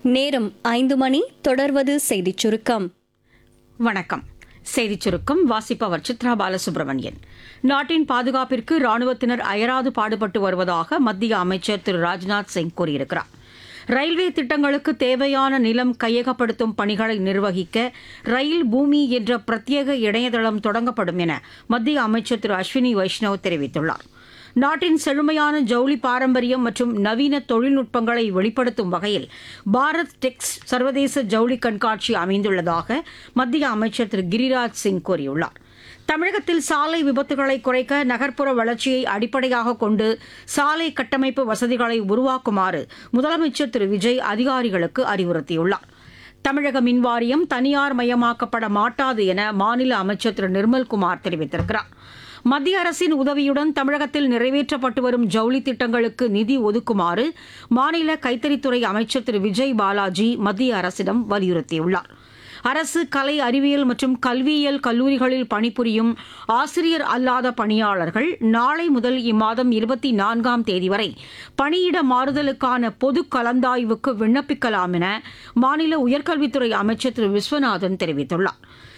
நேரம் ஐந்து மணி தொடர்வது செய்திச் சுருக்கம் வணக்கம் செய்திச் சுருக்கம் வாசிப்பவர் சித்ரா பாலசுப்ரமணியன் நாட்டின் பாதுகாப்பிற்கு ராணுவத்தினர் அயராது பாடுபட்டு வருவதாக மத்திய அமைச்சர் திரு ராஜ்நாத் சிங் கூறியிருக்கிறார் ரயில்வே திட்டங்களுக்கு தேவையான நிலம் கையகப்படுத்தும் பணிகளை நிர்வகிக்க ரயில் பூமி என்ற பிரத்யேக இணையதளம் தொடங்கப்படும் என மத்திய அமைச்சர் திரு அஸ்வினி வைஷ்ணவ் தெரிவித்துள்ளார் நாட்டின் செழுமையான ஜவுளி பாரம்பரியம் மற்றும் நவீன தொழில்நுட்பங்களை வெளிப்படுத்தும் வகையில் பாரத் டெக்ஸ் சர்வதேச ஜவுளி கண்காட்சி அமைந்துள்ளதாக மத்திய அமைச்சர் திரு கிரிராஜ் சிங் கூறியுள்ளார் தமிழகத்தில் சாலை விபத்துகளை குறைக்க நகர்ப்புற வளர்ச்சியை அடிப்படையாக கொண்டு சாலை கட்டமைப்பு வசதிகளை உருவாக்குமாறு முதலமைச்சர் திரு விஜய் அதிகாரிகளுக்கு அறிவுறுத்தியுள்ளார் தமிழக மின்வாரியம் தனியார் மயமாக்கப்பட மாட்டாது என மாநில அமைச்சர் திரு நிர்மல்குமார் தெரிவித்திருக்கிறார் மத்திய அரசின் உதவியுடன் தமிழகத்தில் நிறைவேற்றப்பட்டு வரும் ஜவுளி திட்டங்களுக்கு நிதி ஒதுக்குமாறு மாநில கைத்தறித்துறை அமைச்சர் திரு விஜய் பாலாஜி மத்திய அரசிடம் வலியுறுத்தியுள்ளார் அரசு கலை அறிவியல் மற்றும் கல்வியியல் கல்லூரிகளில் பணிபுரியும் ஆசிரியர் அல்லாத பணியாளர்கள் நாளை முதல் இம்மாதம் இருபத்தி நான்காம் தேதி வரை பணியிட மாறுதலுக்கான பொது கலந்தாய்வுக்கு விண்ணப்பிக்கலாம் என மாநில உயர்கல்வித்துறை அமைச்சர் திரு விஸ்வநாதன் தெரிவித்துள்ளார்